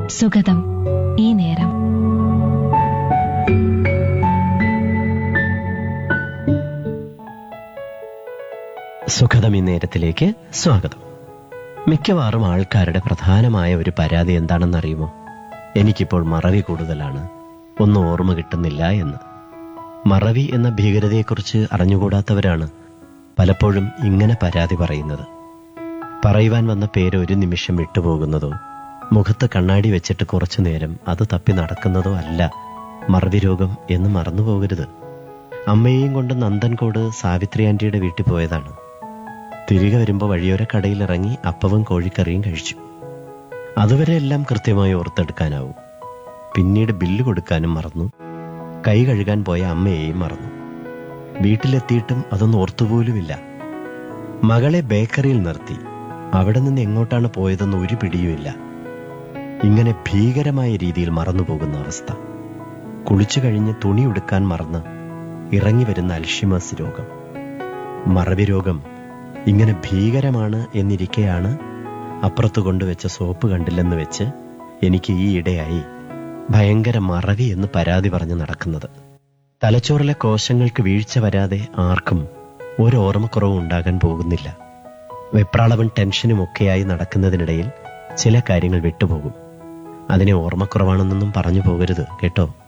സുഗതം ഈ നേരം സുഖതം ഈ നേരത്തിലേക്ക് സ്വാഗതം മിക്കവാറും ആൾക്കാരുടെ പ്രധാനമായ ഒരു പരാതി എന്താണെന്നറിയുമോ എനിക്കിപ്പോൾ മറവി കൂടുതലാണ് ഒന്നും ഓർമ്മ കിട്ടുന്നില്ല എന്ന് മറവി എന്ന ഭീകരതയെക്കുറിച്ച് അറിഞ്ഞുകൂടാത്തവരാണ് പലപ്പോഴും ഇങ്ങനെ പരാതി പറയുന്നത് പറയുവാൻ വന്ന പേര് ഒരു നിമിഷം വിട്ടുപോകുന്നതോ മുഖത്ത് കണ്ണാടി വെച്ചിട്ട് കുറച്ചു നേരം അത് തപ്പി നടക്കുന്നതോ അല്ല മറവി രോഗം എന്ന് മറന്നു പോകരുത് അമ്മയെയും കൊണ്ട് നന്ദൻകോട് സാവിത്രി ആന്റിയുടെ വീട്ടിൽ പോയതാണ് തിരികെ വരുമ്പോൾ വഴിയോര കടയിൽ ഇറങ്ങി അപ്പവും കോഴിക്കറിയും കഴിച്ചു അതുവരെ എല്ലാം കൃത്യമായി ഓർത്തെടുക്കാനാവും പിന്നീട് ബില്ല് കൊടുക്കാനും മറന്നു കൈ കഴുകാൻ പോയ അമ്മയെയും മറന്നു വീട്ടിലെത്തിയിട്ടും അതൊന്നും ഓർത്തുപോലുമില്ല മകളെ ബേക്കറിയിൽ നിർത്തി അവിടെ നിന്ന് എങ്ങോട്ടാണ് പോയതെന്ന് ഒരു പിടിയുമില്ല ഇങ്ങനെ ഭീകരമായ രീതിയിൽ മറന്നുപോകുന്ന അവസ്ഥ കുളിച്ചു കഴിഞ്ഞ് തുണി ഉടുക്കാൻ മറന്ന് ഇറങ്ങി വരുന്ന അൽഷിമസ് രോഗം മറവി രോഗം ഇങ്ങനെ ഭീകരമാണ് എന്നിരിക്കെയാണ് അപ്പുറത്ത് കൊണ്ടുവച്ച സോപ്പ് കണ്ടില്ലെന്ന് വെച്ച് എനിക്ക് ഈ ഇടയായി ഭയങ്കര മറവി എന്ന് പരാതി പറഞ്ഞ് നടക്കുന്നത് തലച്ചോറിലെ കോശങ്ങൾക്ക് വീഴ്ച വരാതെ ആർക്കും ഒരു ഓർമ്മക്കുറവും ഉണ്ടാകാൻ പോകുന്നില്ല വെപ്രാളവും ടെൻഷനും ഒക്കെയായി നടക്കുന്നതിനിടയിൽ ചില കാര്യങ്ങൾ വിട്ടുപോകും അതിനെ ഓർമ്മക്കുറവാണെന്നൊന്നും പറഞ്ഞു പോകരുത് കേട്ടോ